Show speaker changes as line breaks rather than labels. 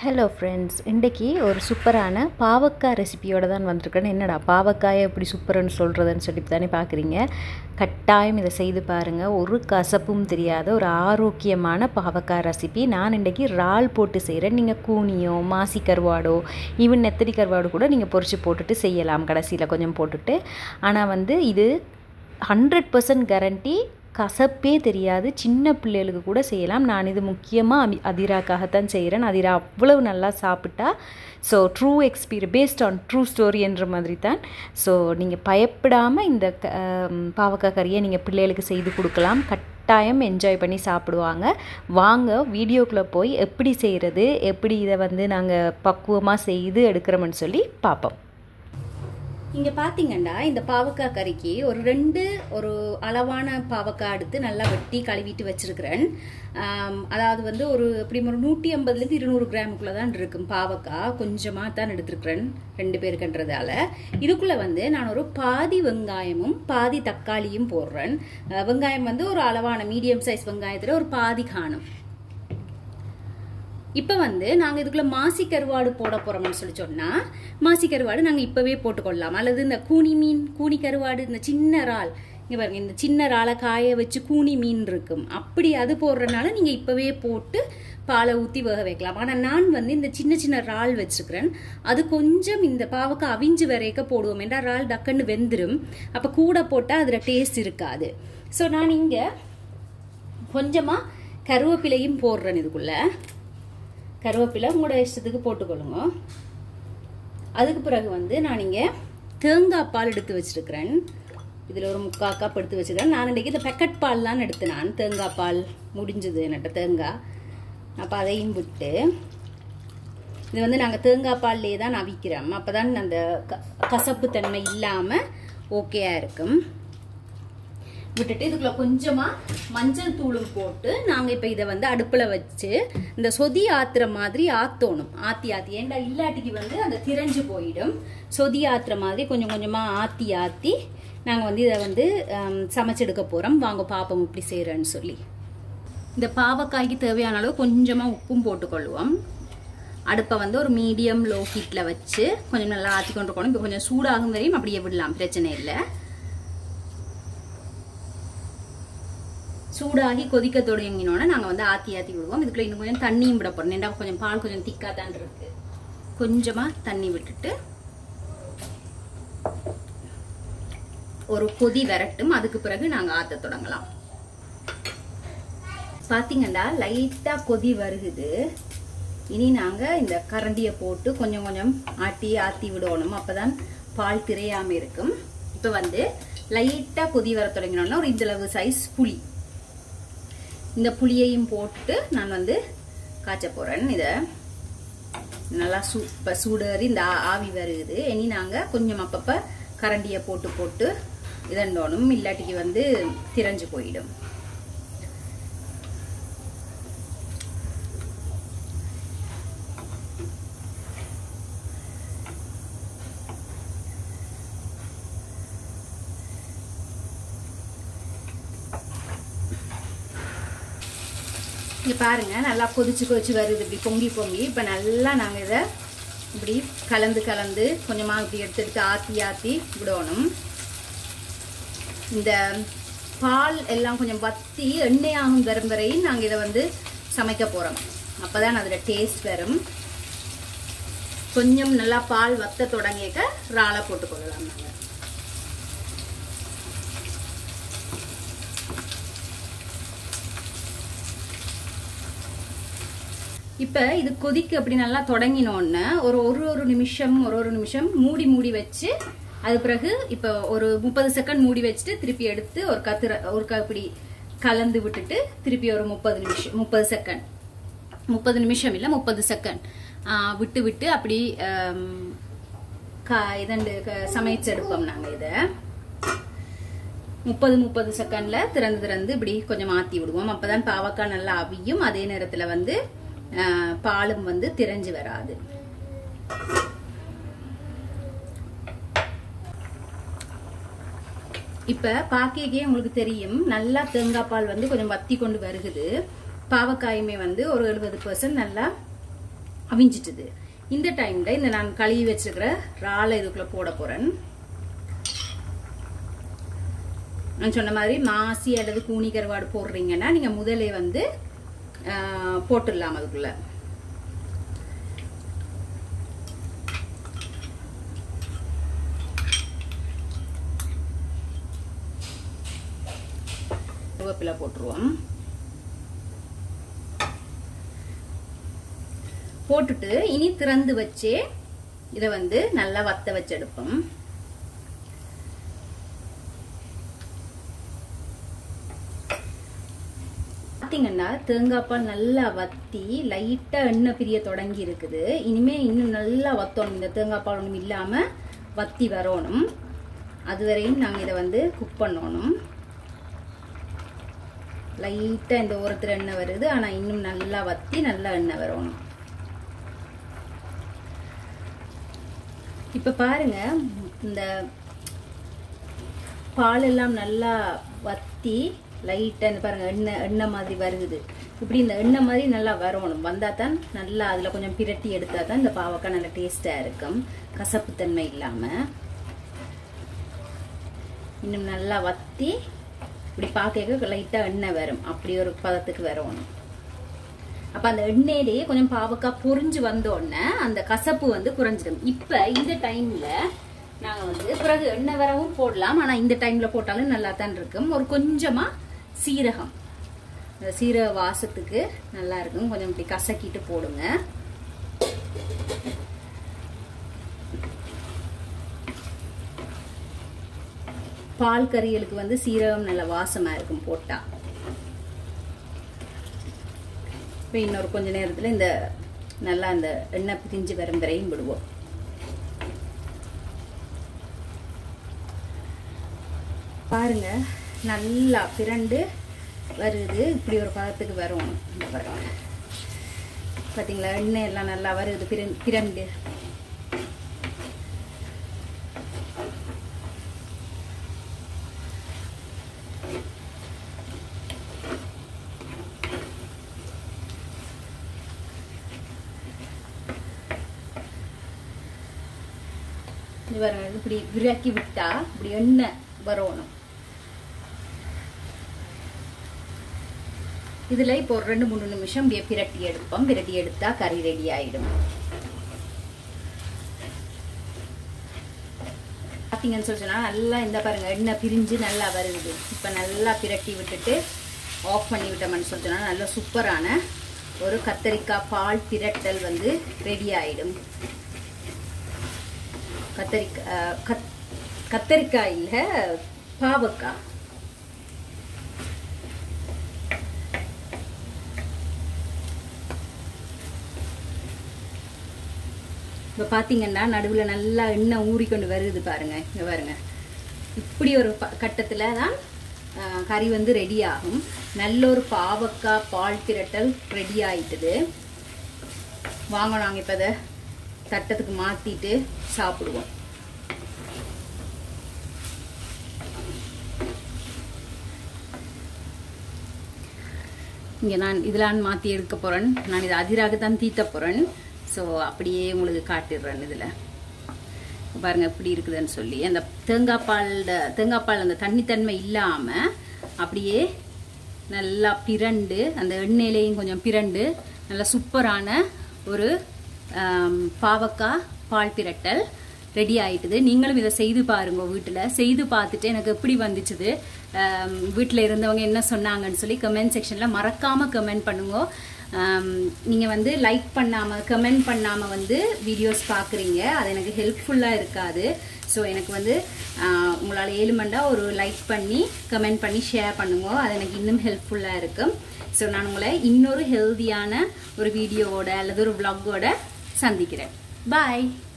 hello friends இன்றைக்கி ஒரு சூப்பரான பாவக்காய் ரெசிபியோட தான் வந்திருக்கேன் என்னடா பாவக்காயை எப்படி சூப்பர்னு சொல்கிறதுன்னு சொல்லி தானே பார்க்குறீங்க கட்டாயம் இதை செய்து பாருங்கள் ஒரு கசப்பும் தெரியாத ஒரு ஆரோக்கியமான பாவக்காய் ரெசிபி நான் இன்றைக்கி இறால் போட்டு செய்கிறேன் நீங்கள் கூனியோ மாசி கருவாடோ ஈவன் நெத்தடி கருவாடு கூட நீங்கள் பொரிச்சு போட்டுட்டு செய்யலாம் கடைசியில் கொஞ்சம் போட்டுட்டு ஆனால் வந்து இது ஹண்ட்ரட் பர்சன்ட் கேரண்டி கசப்பே தெரியாது சின்ன பிள்ளைகளுக்கு கூட செய்யலாம் நான் இது முக்கியமாக அமி அதிராக்காகத்தான் செய்கிறேன் அதிரா அவ்வளவு நல்லா சாப்பிட்டா so true experience based on true story என்ற மாதிரி தான் ஸோ நீங்கள் பயப்படாமல் இந்த க பாவக்காய் கறியை நீங்கள் பிள்ளைகளுக்கு செய்து கொடுக்கலாம் கட்டாயம் என்ஜாய் பண்ணி சாப்பிடுவாங்க வாங்க வீடியோக்குள்ளே போய் எப்படி செய்கிறது எப்படி இதை வந்து நாங்கள் பக்குவமாக செய்து எடுக்கிறோம்னு சொல்லி பார்ப்போம்
இங்கே பார்த்தீங்கன்னா இந்த பாவக்காய் கறிக்கு ஒரு ரெண்டு ஒரு அளவான பாவக்காய் எடுத்து நல்லா வெட்டி கழுவிட்டு வச்சிருக்கிறேன் அதாவது வந்து ஒரு எப்படி ஒரு நூற்றி ஐம்பதுலேருந்து இருநூறு கிராமுக்குள்ளே தான் இருக்கும் பாவக்காய் கொஞ்சமாக தான் எடுத்துருக்கிறேன் ரெண்டு பேருக்குன்றதால இதுக்குள்ளே வந்து நான் ஒரு பாதி வெங்காயமும் பாதி தக்காளியும் போடுறேன் வெங்காயம் வந்து ஒரு அளவான மீடியம் சைஸ் வெங்காயத்தில் ஒரு பாதி காணும் இப்போ வந்து நாங்கள் இதுக்குள்ளே மாசி கருவாடு போட போகிறோம்னு சொல்லி சொன்னால் மாசி கருவாடு நாங்கள் இப்போவே போட்டுக்கொள்ளலாம் அல்லது இந்த கூனி மீன் கூனி கருவாடு இந்த சின்ன இறால் இங்கே பாருங்க இந்த சின்ன இறாலை காய வச்சு கூனி மீன் இருக்கும் அப்படி அது போடுறதுனால நீங்கள் இப்போவே போட்டு பாலை ஊற்றி வேக வைக்கலாம் ஆனால் நான் வந்து இந்த சின்ன சின்ன இறால் வச்சுருக்கிறேன் அது கொஞ்சம் இந்த பாவக்கு அவிஞ்சு வரைக்க போடுவோம் ஏன்னா இறால் டக்குன்னு வெந்துடும் அப்போ கூட போட்டால் அதில் டேஸ்ட் இருக்காது ஸோ நான் இங்கே கொஞ்சமாக கருவேப்பிலையும் போடுறேன் இதுக்குள்ளே கருவேப்பிலை உங்களோட இஷ்டத்துக்கு போட்டுக்கொள்ளுங்க அதுக்கு பிறகு வந்து நான் இங்கே தேங்காய் பால் எடுத்து வச்சிருக்கிறேன் இதில் ஒரு முக்கால் கப் எடுத்து வச்சுக்கிறேன் நான் இன்றைக்கி இந்த பெக்கெட் பால் தான் எடுத்தேன் நான் தேங்காய் பால் முடிஞ்சது என்னட்ட தேங்காய் அப்போ அதையும் விட்டு இது வந்து நாங்கள் தேங்காய் பால்லே தான் அவிக்கிறோம் அப்போ தான் அந்த கசப்பு தன்மை இல்லாமல் ஓகேயாக இருக்கும் விட்டுட்டு இதுக்குள்ள கொஞ்சமா மஞ்சள் தூளும் போட்டு நாங்க இப்ப இதை வந்து அடுப்புல வச்சு இந்த சொதி ஆத்துற மாதிரி ஆத்தோணும் ஆத்தி ஆத்தி ஏண்டா இல்லாட்டிக்கு வந்து அந்த திரைஞ்சு போயிடும் சொதி ஆத்துற மாதிரி கொஞ்சம் கொஞ்சமா ஆத்தி ஆத்தி நாங்க வந்து இதை வந்து சமைச்செடுக்க போறோம் வாங்க பாப்போம் இப்படி செய்யறேன்னு சொல்லி இந்த பாவக்காய்க்கு தேவையான அளவு கொஞ்சமா உப்பும் போட்டுக்கொள்வோம் அடுப்பை வந்து ஒரு மீடியம் லோ ஹீட்டில் வச்சு கொஞ்சம் நல்லா ஆற்றி கொண்டு போகணும் இப்போ கொஞ்சம் சூடாகும் வரையும் அப்படியே விடலாம் பிரச்சனை இல்லை சூடாகி கொதிக்க தொடங்கினோட நாங்கள் வந்து ஆற்றி ஆற்றி விடுவோம் இதுக்குள்ள இன்னும் கொஞ்சம் தண்ணியும் விட போகிறோம் ஏன்னா கொஞ்சம் பால் கொஞ்சம் திக்காக தான் இருக்கு கொஞ்சமாக தண்ணி விட்டுட்டு ஒரு கொதி வரட்டும் அதுக்கு பிறகு நாங்கள் ஆற்ற தொடங்கலாம் பார்த்தீங்கன்னா லைட்டாக கொதி வருகுது இனி நாங்கள் இந்த கரண்டியை போட்டு கொஞ்சம் கொஞ்சம் ஆட்டி ஆற்றி விடணும் அப்போ தான் பால் திரையாமல் இருக்கும் இப்போ வந்து லைட்டாக கொதி வர தொடங்கினோன்னா ஒரு இந்தளவு சைஸ் புளி இந்த புளியையும் போட்டு நான் வந்து காய்ச்ச போகிறேன் இதை நல்லா சூ இப்போ சூடேறி இந்த ஆவி வருகுது இனி நாங்கள் கொஞ்சம் அப்பப்போ கரண்டியை போட்டு போட்டு இதண்டோணும் இல்லாட்டிக்கு வந்து திரைஞ்சு போயிடும் இங்கே பாருங்க நல்லா கொதிச்சு கொதிச்சு வருது இப்படி பொங்கி பொங்கி இப்போ நல்லா நாங்கள் இதை இப்படி கலந்து கலந்து கொஞ்சமாக இப்படி எடுத்து எடுத்து ஆற்றி ஆற்றி விடணும் இந்த பால் எல்லாம் கொஞ்சம் வத்தி எண்ணெயாகும் வரும் வரையும் நாங்கள் இதை வந்து சமைக்க போகிறோம் அப்போ தான் அதில் டேஸ்ட் வரும் கொஞ்சம் நல்லா பால் வத்த தொடங்கிக்க இறாலை போட்டுக்கொள்ளலாம் நாங்கள் இப்போ இது கொதிக்கு அப்படி நல்லா தொடங்கினோன்னு ஒரு ஒரு ஒரு நிமிஷம் ஒரு ஒரு நிமிஷம் மூடி மூடி வச்சு அது பிறகு இப்போ ஒரு முப்பது செகண்ட் மூடி வச்சுட்டு திருப்பி எடுத்து ஒரு கத்திர ஒரு இப்படி கலந்து விட்டுட்டு திருப்பி ஒரு முப்பது நிமிஷம் முப்பது செகண்ட் முப்பது நிமிஷம் இல்லை முப்பது செகண்ட் விட்டு விட்டு அப்படி இதண்டு சமைச்செடுப்போம் நாங்கள் இதை முப்பது முப்பது செகண்ட்ல திறந்து திறந்து இப்படி கொஞ்சம் மாற்றி விடுவோம் அப்போதான் பாவக்காய் நல்லா அவியும் அதே நேரத்தில் வந்து பாலும் வந்து திரைஞ்சு வராது இப்ப பாக்கைக்கே உங்களுக்கு தெரியும் நல்லா தேங்காய் பால் வந்து கொஞ்சம் வத்தி கொண்டு வருகுது பாவக்காயுமே வந்து ஒரு எழுபது பர்சன்ட் நல்லா அவிஞ்சிட்டுது இந்த டைம்ல இந்த நான் கழுவி வச்சிருக்கிற இறாலை இதுக்குள்ள போட போறேன் நான் சொன்ன மாதிரி மாசி அல்லது கூனி கருவாடு போடுறீங்கன்னா நீங்க முதலே வந்து ஆஹ், போட்டுடலாம் அதுக்குள்ள கருவேப்பிலை போட்டுருவோம் போட்டுட்டு இனி திறந்து வச்சே இதை வந்து நல்லா வத்த வச்செடுப்போம் பார்த்தீங்கன்னா தேங்காய் பால் நல்லா வத்தி லைட்டா எண்ணெய் பிரிய தொடங்கி இருக்குது இனிமே இன்னும் நல்லா வத்தணும் இந்த தேங்காய் பால் ஒன்றும் இல்லாம வத்தி வரணும் அது வரையும் நாங்கள் இதை வந்து குக் பண்ணணும் லைட்டா இந்த ஓரத்துல எண்ணெய் வருது ஆனா இன்னும் நல்லா வத்தி நல்லா எண்ணெய் வரணும் இப்ப பாருங்க இந்த பால் எல்லாம் நல்லா வத்தி லைட்டா இந்த பாருங்க எண்ணெய் எண்ணெய் மாதிரி வருகுது இப்படி இந்த எண்ணெய் மாதிரி நல்லா வரணும் வந்தா தான் நல்லா அதுல கொஞ்சம் பிரட்டி எடுத்தா தான் இந்த பாவக்காய் நல்லா டேஸ்டா இருக்கும் கசப்பு தன்மை இல்லாம இன்னும் நல்லா வத்தி இப்படி பார்க்க லைட்டா எண்ணெய் வரும் அப்படி ஒரு பதத்துக்கு வரணும் அப்ப அந்த எண்ணெயிலேயே கொஞ்சம் பாவக்காய் பொரிஞ்சு வந்த உடனே அந்த கசப்பு வந்து குறைஞ்சிடும் இப்ப இந்த டைம்ல நாங்க வந்து பிறகு எண்ணெய் வரவும் போடலாம் ஆனா இந்த டைம்ல போட்டாலும் நல்லா தான் இருக்கும் ஒரு கொஞ்சமா சீரகம் இந்த சீரக வாசத்துக்கு நல்லா இருக்கும் கொஞ்சம் இப்படி கசக்கிட்டு போடுங்க பால் கறிகளுக்கு வந்து சீரகம் நல்ல வாசமா இருக்கும் போட்டா இப்போ இன்னொரு கொஞ்ச நேரத்துல இந்த நல்லா அந்த எண்ணெய் பிரிஞ்சு வரும் வரையும் விடுவோம் பாருங்க நல்லா பிரண்டு வருது இப்படி ஒரு பதத்துக்கு வரும் இந்த பாருங்க பாத்தீங்களா எண்ணெய் எல்லாம் நல்லா வருது பிர- பிரண்டு இது பாருங்க இது இப்படி விரக்கி விட்டா இப்படி எண்ணெய் வரணும் இதுல இப்போ ஒரு ரெண்டு மூணு நிமிஷம் இப்படியே பிரட்டி எடுப்போம் பிரட்டி எடுத்தா கறி ரெடி ஆயிடும் பார்த்தீங்கன்னு சொல்லி சொன்னா நல்லா இந்த பாருங்க எண்ணெய் பிரிஞ்சு நல்லா வருது இப்போ நல்லா பிரட்டி விட்டுட்டு ஆஃப் பண்ணி விட்டோம்னு சொல்லி சொன்னா நல்ல சூப்பரான ஒரு கத்தரிக்காய் பால் பிரட்டல் வந்து ரெடி ஆயிடும் கத்தரிக்காய் அஹ், கத் கத்தரிக்காய் இல்ல பாவக்காய் இப்போ பார்த்தீங்கன்னா நடுவில் நல்லா எண்ணெய் ஊறிக்கொண்டு வருது பாருங்க இங்கே பாருங்க இப்படி ஒரு ப கட்டத்தில் தான் அஹ், கறி வந்து ரெடி ஆகும் நல்ல ஒரு பாவக்காய் பால் திரட்டல் ரெடி ஆயிட்டுது வாங்க நாங்கள் இப்போ அதை தட்டத்துக்கு மாற்றிட்டு சாப்பிடுவோம் இங்கே நான் இதெல்லாம் மாற்றி எடுக்க போகிறேன் நான் இதை அதிராக தான் தீத்த போகிறேன் ஸோ அப்படியே உங்களுக்கு காட்டிடுறேன் இதில் பாருங்க எப்படி இருக்குதுன்னு சொல்லி அந்த தேங்காய் பால் தேங்காய் பால் அந்த தண்ணித்தன்மை இல்லாமல் அப்படியே நல்லா பிரண்டு அந்த எண்ணெயிலையும் கொஞ்சம் பிரண்டு நல்லா சூப்பரான ஒரு ஆம், பாவக்காய் பால் பிரட்டல் ரெடி ஆயிட்டுது நீங்களும் இதை செய்து பாருங்க வீட்டில் செய்து பார்த்துட்டு எனக்கு எப்படி வந்துச்சுது வீட்டில் இருந்தவங்க என்ன சொன்னாங்கன்னு சொல்லி கமெண்ட் செக்ஷனில் மறக்காமல் கமெண்ட் பண்ணுங்க நீங்கள் வந்து லைக் பண்ணாமல் கமெண்ட் பண்ணாமல் வந்து வீடியோஸ் பார்க்குறீங்க அது எனக்கு ஹெல்ப்ஃபுல்லாக இருக்காது ஸோ எனக்கு வந்து உங்களால் ஏழுமண்டா ஒரு லைக் பண்ணி கமெண்ட் பண்ணி ஷேர் பண்ணுங்க அது எனக்கு இன்னும் ஹெல்ப்ஃபுல்லாக இருக்கும் ஸோ நான் உங்களை இன்னொரு ஹெல்தியான ஒரு வீடியோவோட அல்லது ஒரு vlog-ஓட சந்திக்கிறேன் பாய்